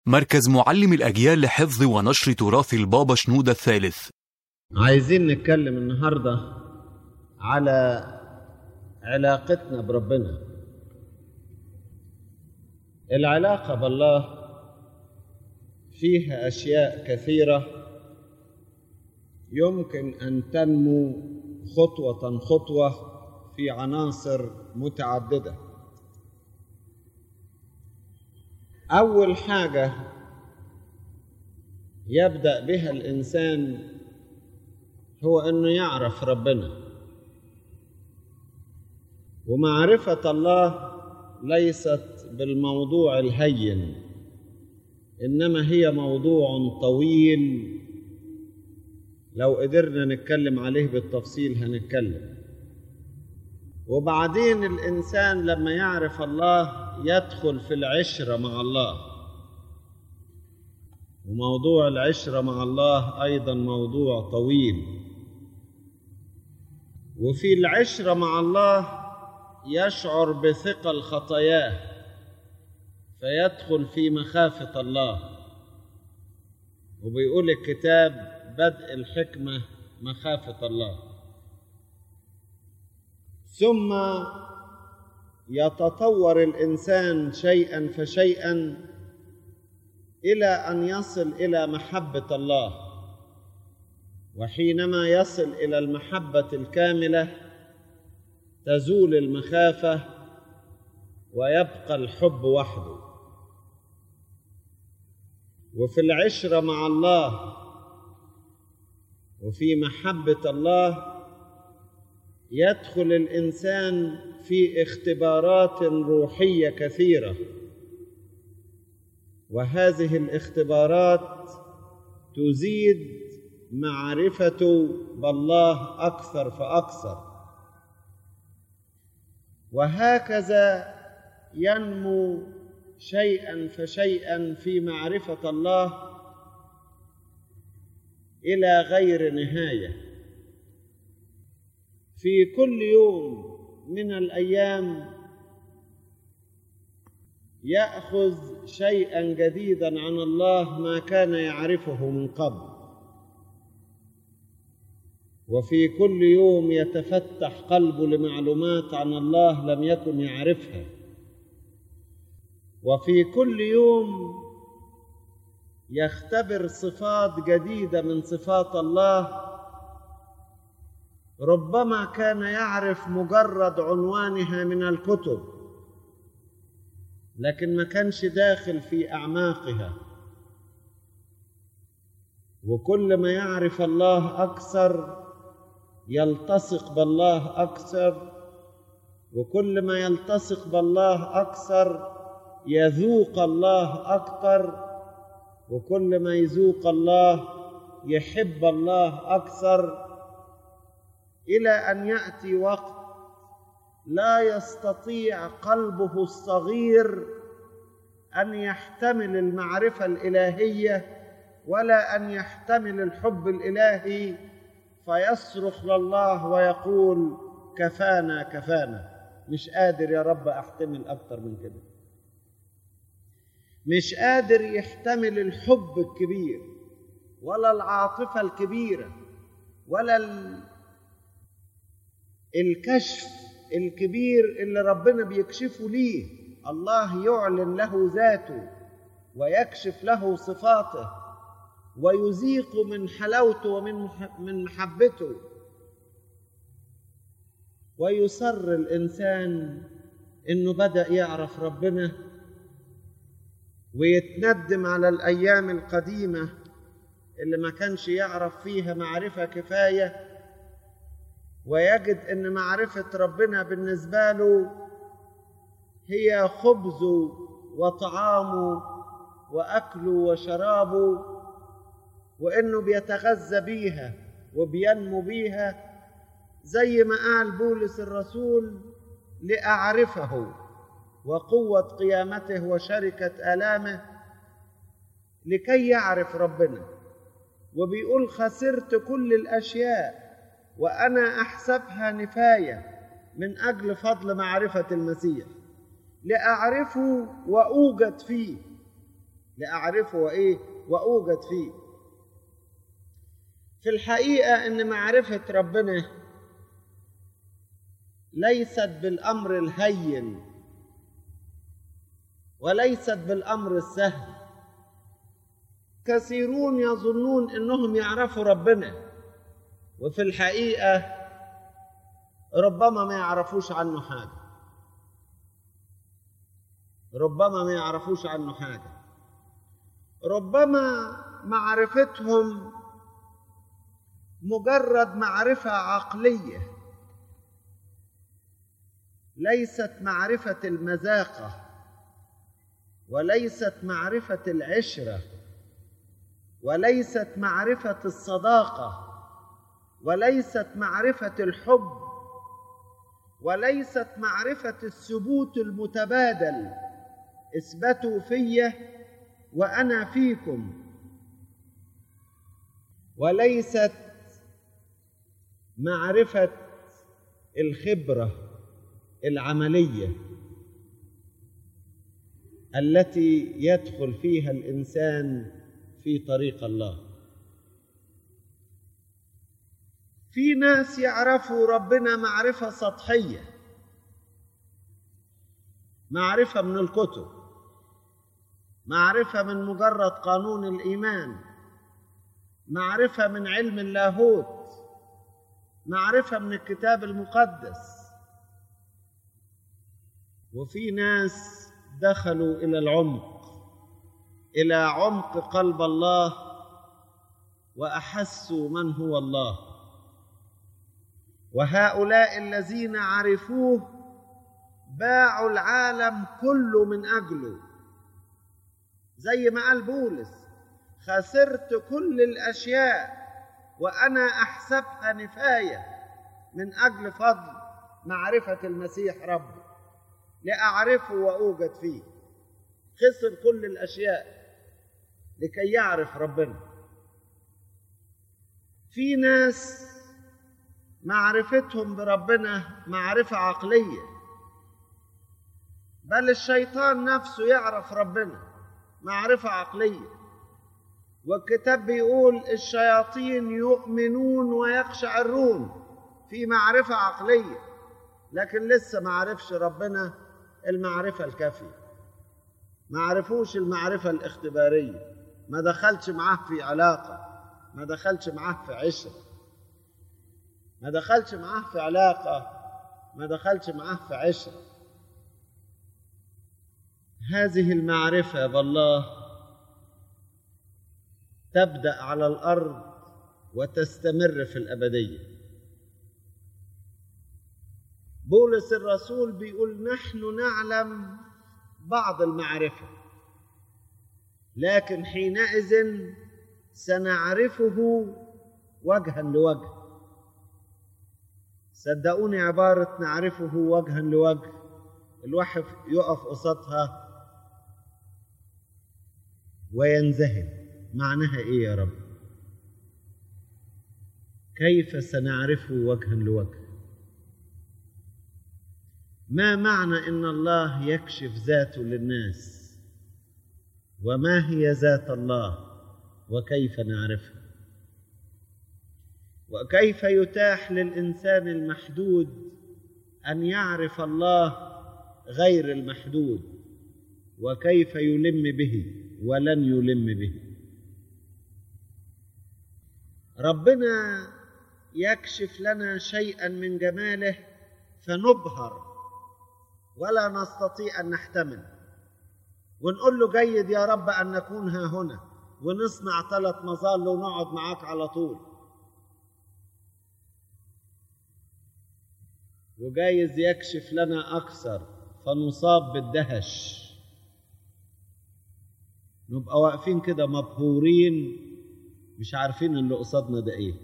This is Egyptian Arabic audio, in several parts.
مركز معلم الأجيال لحفظ ونشر تراث البابا شنودة الثالث عايزين نتكلم النهاردة على علاقتنا بربنا العلاقة بالله فيها أشياء كثيرة يمكن أن تنمو خطوة خطوة في عناصر متعددة أول حاجة يبدأ بها الإنسان هو أنه يعرف ربنا ومعرفة الله ليست بالموضوع الهين إنما هي موضوع طويل لو قدرنا نتكلم عليه بالتفصيل هنتكلم وبعدين الإنسان لما يعرف الله يدخل في العشرة مع الله وموضوع العشرة مع الله أيضا موضوع طويل وفي العشرة مع الله يشعر بثقل خطاياه فيدخل في مخافة الله وبيقول الكتاب بدء الحكمة مخافة الله ثم يتطور الإنسان شيئا فشيئا إلى أن يصل إلى محبة الله وحينما يصل إلى المحبة الكاملة تزول المخافة ويبقى الحب وحده وفي العشرة مع الله وفي محبة الله يدخل الإنسان في اختبارات روحية كثيرة وهذه الاختبارات تزيد معرفته بالله أكثر فأكثر وهكذا ينمو شيئا فشيئا في معرفة الله إلى غير نهاية في كل يوم من الأيام يأخذ شيئا جديدا عن الله ما كان يعرفه من قبل وفي كل يوم يتفتح قلبه لمعلومات عن الله لم يكن يعرفها وفي كل يوم يختبر صفات جديده من صفات الله ربما كان يعرف مجرد عنوانها من الكتب لكن ما كانش داخل في اعماقها وكل ما يعرف الله اكثر يلتصق بالله اكثر وكل ما يلتصق بالله اكثر يذوق الله اكثر وكل ما يذوق الله يحب الله اكثر الى ان ياتي وقت لا يستطيع قلبه الصغير ان يحتمل المعرفه الالهيه ولا ان يحتمل الحب الالهي فيصرخ لله ويقول كفانا كفانا مش قادر يا رب احتمل اكتر من كده مش قادر يحتمل الحب الكبير ولا العاطفه الكبيره ولا الكشف الكبير اللي ربنا بيكشفه ليه الله يعلن له ذاته ويكشف له صفاته ويذيق من حلاوته ومن من محبته ويسر الانسان انه بدا يعرف ربنا ويتندم على الايام القديمه اللي ما كانش يعرف فيها معرفه كفايه ويجد ان معرفه ربنا بالنسبه له هي خبزه وطعامه واكله وشرابه وانه بيتغذى بيها وبينمو بيها زي ما قال بولس الرسول لاعرفه وقوه قيامته وشركه الامه لكي يعرف ربنا وبيقول خسرت كل الاشياء وانا احسبها نفايه من اجل فضل معرفه المسيح لاعرفه واوجد فيه لأعرفه وإيه وأوجد فيه في الحقيقة إن معرفة ربنا ليست بالأمر الهين وليست بالأمر السهل كثيرون يظنون إنهم يعرفوا ربنا وفي الحقيقة ربما ما يعرفوش عنه حاجة ربما ما يعرفوش عنه حاجة ربما معرفتهم مجرد معرفة عقلية ليست معرفة المذاقة وليست معرفة العشرة وليست معرفة الصداقة وليست معرفة الحب وليست معرفة الثبوت المتبادل اثبتوا في وأنا فيكم وليست معرفة الخبرة العملية التي يدخل فيها الإنسان في طريق الله في ناس يعرفوا ربنا معرفة سطحية معرفة من الكتب معرفة من مجرد قانون الإيمان معرفة من علم اللاهوت معرفة من الكتاب المقدس وفي ناس دخلوا إلى العمق إلى عمق قلب الله وأحسوا من هو الله وهؤلاء الذين عرفوه باعوا العالم كله من أجله زي ما قال بولس خسرت كل الأشياء وأنا أحسبها نفاية من أجل فضل معرفة المسيح ربي لأعرفه وأوجد فيه خسر كل الأشياء لكي يعرف ربنا في ناس معرفتهم بربنا معرفة عقلية بل الشيطان نفسه يعرف ربنا معرفة عقلية والكتاب بيقول الشياطين يؤمنون ويقشعرون في معرفة عقلية لكن لسه ما عرفش ربنا المعرفة الكافية ما عرفوش المعرفة الاختبارية ما دخلش معاه في علاقة ما دخلش معاه في عشرة ما دخلش معاه في علاقة ما دخلش معاه في عشرة هذه المعرفة بالله تبدأ على الأرض وتستمر في الأبدية بولس الرسول بيقول نحن نعلم بعض المعرفة لكن حينئذ سنعرفه وجها لوجه صدقوني عبارة نعرفه وجها لوجه الواحد يقف قصادها وينذهل معناها ايه يا رب كيف سنعرفه وجها لوجه ما معنى ان الله يكشف ذاته للناس وما هي ذات الله وكيف نعرفها وكيف يتاح للانسان المحدود ان يعرف الله غير المحدود وكيف يلم به ولن يلم به ربنا يكشف لنا شيئا من جماله فنبهر ولا نستطيع ان نحتمل ونقول له جيد يا رب ان نكون ها هنا ونصنع ثلاث مظال ونقعد معاك على طول وجايز يكشف لنا اكثر فنصاب بالدهش نبقى واقفين كده مبهورين مش عارفين اللي قصادنا ده ايه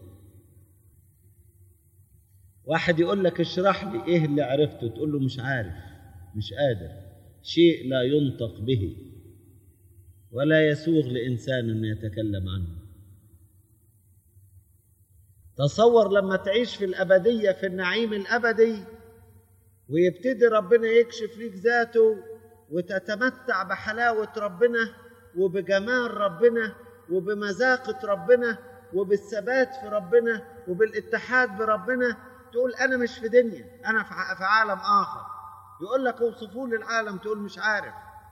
واحد يقول لك اشرح لي ايه اللي عرفته تقول له مش عارف مش قادر شيء لا ينطق به ولا يسوغ لانسان انه يتكلم عنه تصور لما تعيش في الابديه في النعيم الابدي ويبتدي ربنا يكشف ليك ذاته وتتمتع بحلاوه ربنا وبجمال ربنا وبمذاقة ربنا وبالثبات في ربنا وبالاتحاد بربنا تقول أنا مش في دنيا أنا في عالم آخر يقول لك اوصفوا لي العالم تقول مش عارف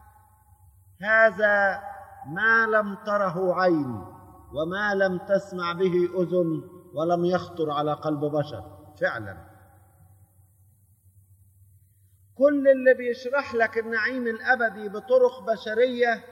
هذا ما لم تره عين وما لم تسمع به أذن ولم يخطر على قلب بشر فعلا كل اللي بيشرح لك النعيم الأبدي بطرق بشرية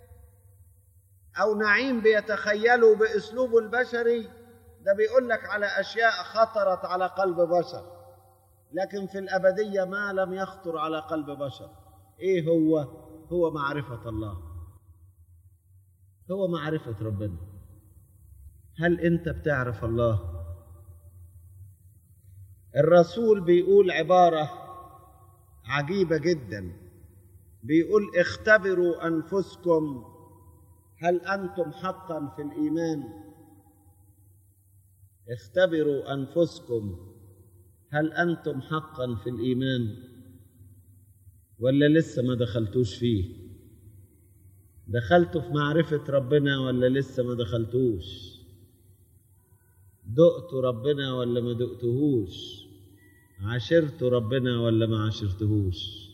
أو نعيم بيتخيله بأسلوبه البشري ده بيقول لك على أشياء خطرت على قلب بشر لكن في الأبدية ما لم يخطر على قلب بشر إيه هو؟ هو معرفة الله هو معرفة ربنا هل أنت بتعرف الله؟ الرسول بيقول عبارة عجيبة جدا بيقول اختبروا أنفسكم هل أنتم حقا في الإيمان اختبروا أنفسكم هل أنتم حقا في الإيمان ولا لسه ما دخلتوش فيه دخلتوا في معرفة ربنا ولا لسه ما دخلتوش دقتوا ربنا ولا ما دقتهوش عاشرتوا ربنا ولا ما عاشرتهوش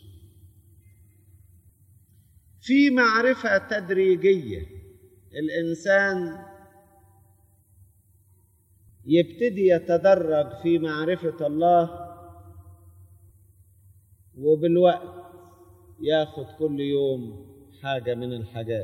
في معرفة تدريجية الإنسان يبتدي يتدرج في معرفة الله وبالوقت ياخد كل يوم حاجة من الحاجات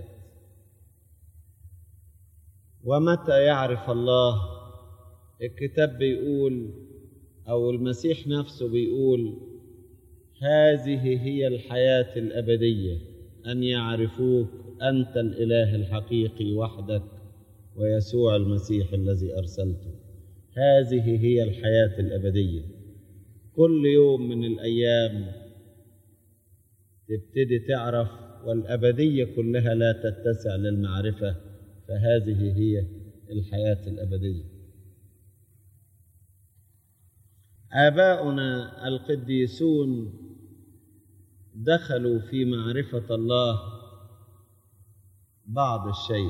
ومتى يعرف الله الكتاب بيقول أو المسيح نفسه بيقول هذه هي الحياة الأبدية أن يعرفوك أنت الإله الحقيقي وحدك ويسوع المسيح الذي أرسلته هذه هي الحياة الأبدية كل يوم من الأيام تبتدي تعرف والأبدية كلها لا تتسع للمعرفة فهذه هي الحياة الأبدية آباؤنا القديسون دخلوا في معرفة الله بعض الشيء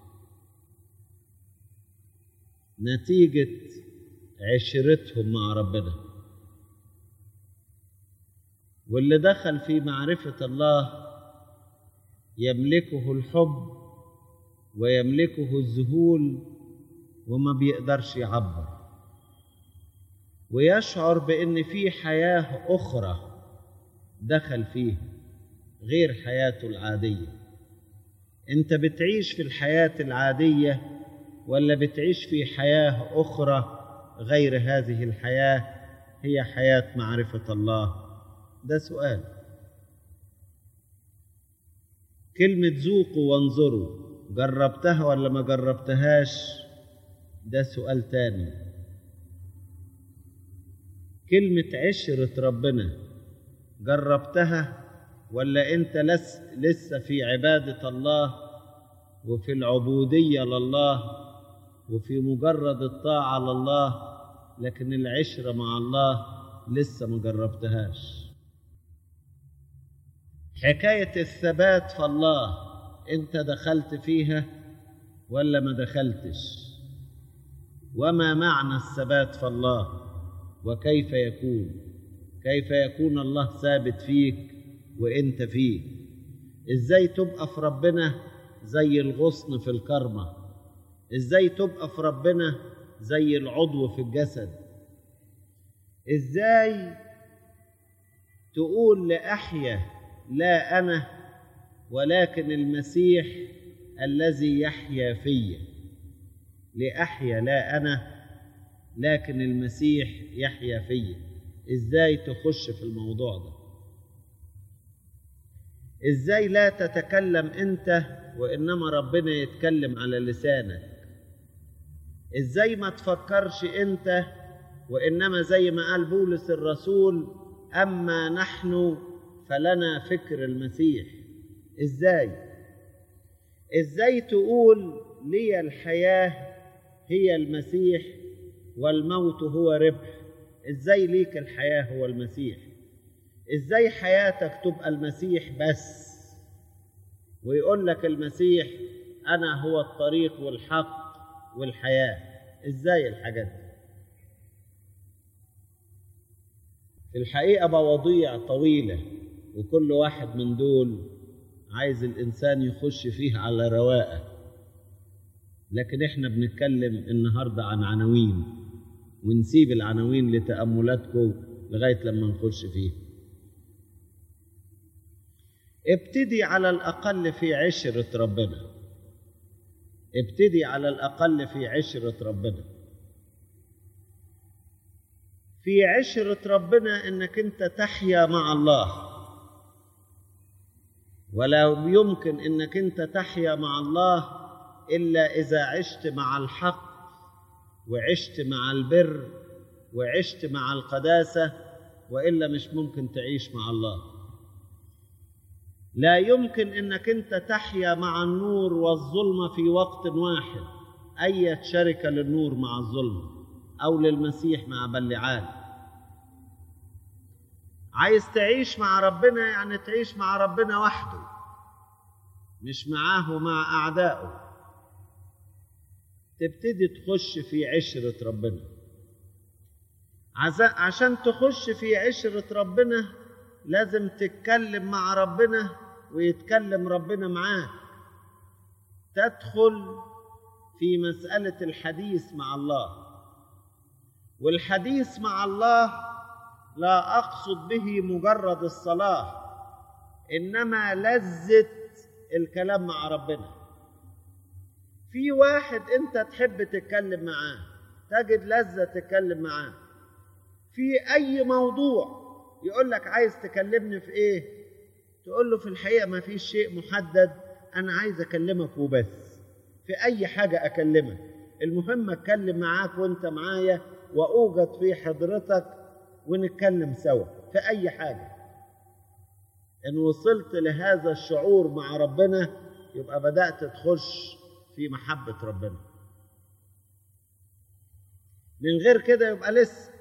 نتيجة عشرتهم مع ربنا واللي دخل في معرفة الله يملكه الحب ويملكه الذهول وما بيقدرش يعبر ويشعر بأن في حياة أخرى دخل فيها غير حياته العادية أنت بتعيش في الحياة العادية ولا بتعيش في حياة أخرى غير هذه الحياة هي حياة معرفة الله ده سؤال كلمة ذوقوا وانظروا جربتها ولا ما جربتهاش ده سؤال تاني كلمة عشرة ربنا جربتها ولا أنت لس لسه في عبادة الله وفي العبودية لله وفي مجرد الطاعة لله لكن العشرة مع الله لسه ما جربتهاش حكاية الثبات في الله أنت دخلت فيها ولا ما دخلتش وما معنى الثبات في الله وكيف يكون كيف يكون الله ثابت فيك وانت فيه ازاي تبقى في ربنا زي الغصن في الكرمة ازاي تبقى في ربنا زي العضو في الجسد ازاي تقول لأحيا لا أنا ولكن المسيح الذي يحيا فيا لأحيا لا أنا لكن المسيح يحيا فيا ازاي تخش في الموضوع ده ازاي لا تتكلم انت وانما ربنا يتكلم على لسانك ازاي ما تفكرش انت وانما زي ما قال بولس الرسول اما نحن فلنا فكر المسيح ازاي ازاي تقول لي الحياه هي المسيح والموت هو ربح ازاي ليك الحياه هو المسيح ازاي حياتك تبقى المسيح بس ويقول لك المسيح أنا هو الطريق والحق والحياة إزاي الحاجات دي في الحقيقة مواضيع طويلة وكل واحد من دول عايز الإنسان يخش فيه على رواقة لكن إحنا بنتكلم النهاردة عن عناوين ونسيب العناوين لتأملاتكم لغاية لما نخش فيه ابتدي على الأقل في عشرة ربنا ابتدي على الأقل في عشرة ربنا في عشرة ربنا إنك أنت تحيا مع الله ولا يمكن إنك أنت تحيا مع الله إلا إذا عشت مع الحق وعشت مع البر وعشت مع القداسة وإلا مش ممكن تعيش مع الله لا يمكن انك انت تحيا مع النور والظلمه في وقت واحد اي شركه للنور مع الظلمه او للمسيح مع بلعال عايز تعيش مع ربنا يعني تعيش مع ربنا وحده مش معاه ومع اعدائه تبتدي تخش في عشره ربنا عشان تخش في عشره ربنا لازم تتكلم مع ربنا ويتكلم ربنا معاك تدخل في مسألة الحديث مع الله والحديث مع الله لا أقصد به مجرد الصلاة إنما لذة الكلام مع ربنا في واحد أنت تحب تتكلم معاه تجد لذة تتكلم معاه في أي موضوع يقول لك عايز تكلمني في ايه تقول له في الحقيقه ما فيش شيء محدد انا عايز اكلمك وبس في اي حاجه اكلمك المهم اتكلم معاك وانت معايا واوجد في حضرتك ونتكلم سوا في اي حاجه ان وصلت لهذا الشعور مع ربنا يبقى بدات تخش في محبه ربنا من غير كده يبقى لسه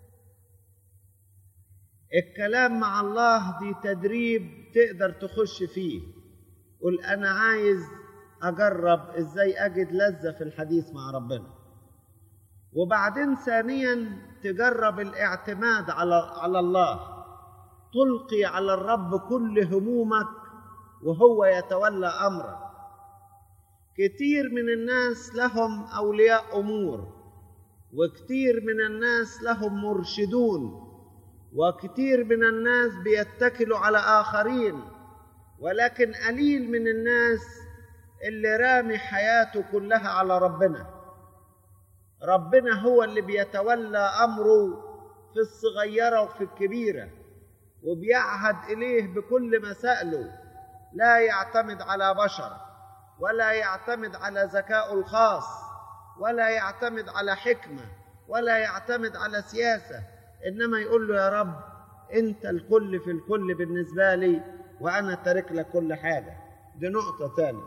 الكلام مع الله دي تدريب تقدر تخش فيه قل انا عايز اجرب ازاي اجد لذه في الحديث مع ربنا وبعدين ثانيا تجرب الاعتماد على على الله تلقي على الرب كل همومك وهو يتولى امرك كتير من الناس لهم اولياء امور وكتير من الناس لهم مرشدون وكثير من الناس بيتكلوا على آخرين ولكن قليل من الناس اللي رامي حياته كلها على ربنا ربنا هو اللي بيتولى أمره في الصغيرة وفي الكبيرة وبيعهد إليه بكل مسائله لا يعتمد على بشر ولا يعتمد على ذكائه الخاص ولا يعتمد على حكمة ولا يعتمد على سياسة انما يقول له يا رب انت الكل في الكل بالنسبه لي وانا تارك لك كل حاجه دي نقطه ثانيه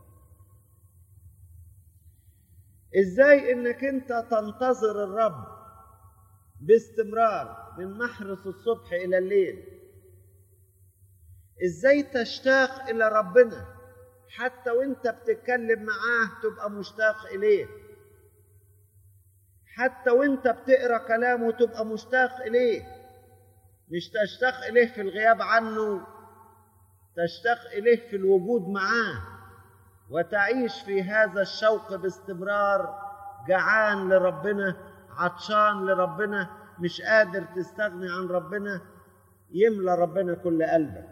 ازاي انك انت تنتظر الرب باستمرار من محرس الصبح الى الليل ازاي تشتاق الى ربنا حتى وانت بتتكلم معاه تبقى مشتاق اليه حتى وانت بتقرا كلامه تبقى مشتاق اليه مش تشتاق اليه في الغياب عنه تشتاق اليه في الوجود معاه وتعيش في هذا الشوق باستمرار جعان لربنا عطشان لربنا مش قادر تستغني عن ربنا يملى ربنا كل قلبك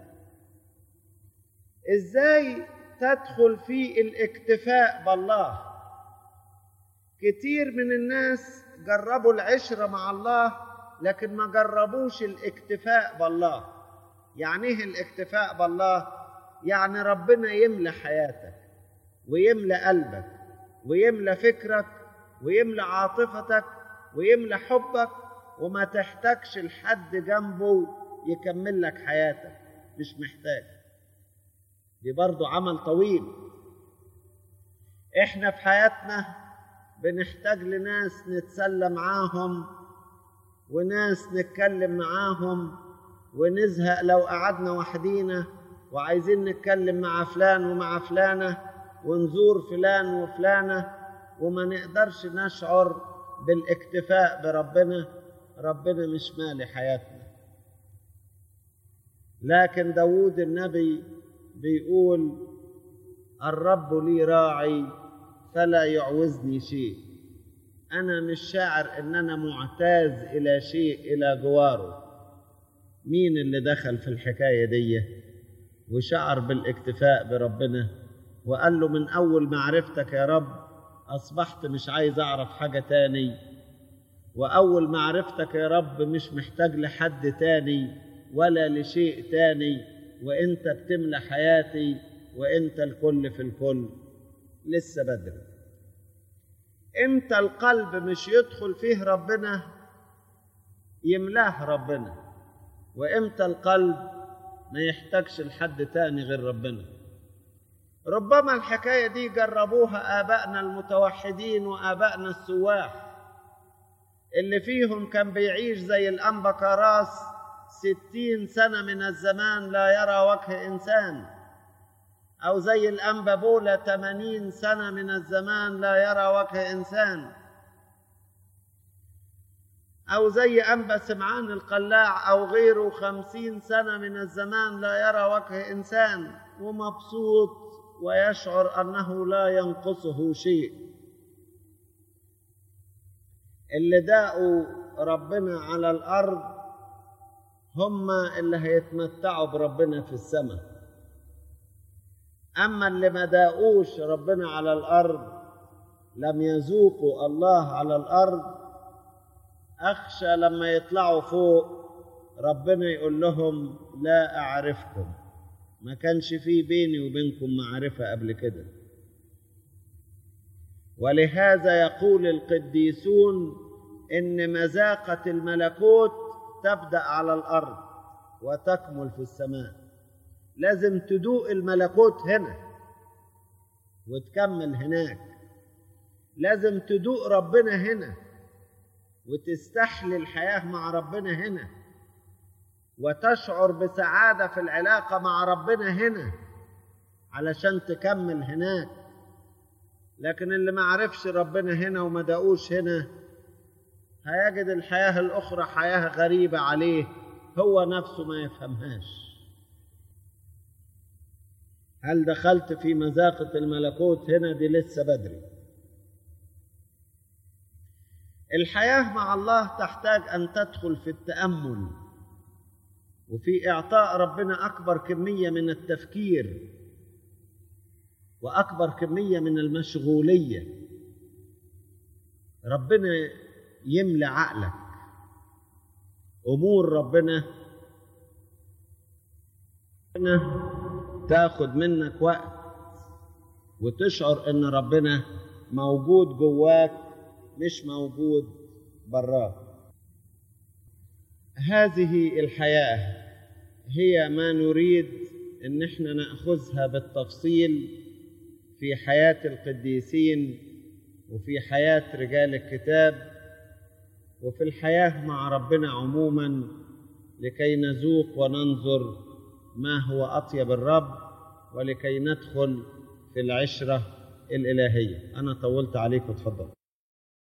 ازاي تدخل في الاكتفاء بالله كتير من الناس جربوا العشرة مع الله لكن ما جربوش الاكتفاء بالله يعني ايه الاكتفاء بالله يعني ربنا يملى حياتك ويملى قلبك ويملى فكرك ويملى عاطفتك ويملى حبك وما تحتاجش لحد جنبه يكمل لك حياتك مش محتاج دي برضو عمل طويل احنا في حياتنا بنحتاج لناس نتسلى معاهم وناس نتكلم معاهم ونزهق لو قعدنا وحدينا وعايزين نتكلم مع فلان ومع فلانة ونزور فلان وفلانة وما نقدرش نشعر بالاكتفاء بربنا ربنا مش مالي حياتنا لكن داود النبي بيقول الرب لي راعي فلا يعوزني شيء أنا مش شاعر إن أنا معتاز إلى شيء إلى جواره مين اللي دخل في الحكاية دي وشعر بالاكتفاء بربنا وقال له من أول معرفتك يا رب أصبحت مش عايز أعرف حاجة تاني وأول معرفتك يا رب مش محتاج لحد تاني ولا لشيء تاني وإنت بتملى حياتي وإنت الكل في الكل لسه بدري امتى القلب مش يدخل فيه ربنا يملاه ربنا وامتى القلب ما يحتاجش لحد تاني غير ربنا ربما الحكاية دي جربوها آبائنا المتوحدين وآبائنا السواح اللي فيهم كان بيعيش زي الأنبا كراس ستين سنة من الزمان لا يرى وجه إنسان أو زي الأنبا بولا تمانين سنة من الزمان لا يرى وجه إنسان أو زي أنبا سمعان القلاع أو غيره خمسين سنة من الزمان لا يرى وجه إنسان ومبسوط ويشعر أنه لا ينقصه شيء اللي داقوا ربنا على الأرض هم اللي هيتمتعوا بربنا في السماء أما اللي ما داقوش ربنا على الأرض لم يذوقوا الله على الأرض أخشى لما يطلعوا فوق ربنا يقول لهم لا أعرفكم ما كانش في بيني وبينكم معرفة قبل كده ولهذا يقول القديسون إن مذاقة الملكوت تبدأ على الأرض وتكمل في السماء لازم تدوق الملكوت هنا وتكمل هناك لازم تدوق ربنا هنا وتستحلي الحياة مع ربنا هنا وتشعر بسعادة في العلاقة مع ربنا هنا علشان تكمل هناك لكن اللي ما عرفش ربنا هنا وما دقوش هنا هيجد الحياة الأخرى حياة غريبة عليه هو نفسه ما يفهمهاش هل دخلت في مذاقة الملكوت هنا دي لسه بدري الحياة مع الله تحتاج أن تدخل في التأمل وفي إعطاء ربنا أكبر كمية من التفكير وأكبر كمية من المشغولية ربنا يملى عقلك أمور ربنا تاخد منك وقت وتشعر ان ربنا موجود جواك مش موجود براك هذه الحياه هي ما نريد ان احنا ناخذها بالتفصيل في حياه القديسين وفي حياه رجال الكتاب وفي الحياه مع ربنا عموما لكي نذوق وننظر ما هو اطيب الرب ولكي ندخل في العشره الالهيه انا طولت عليكم اتفضل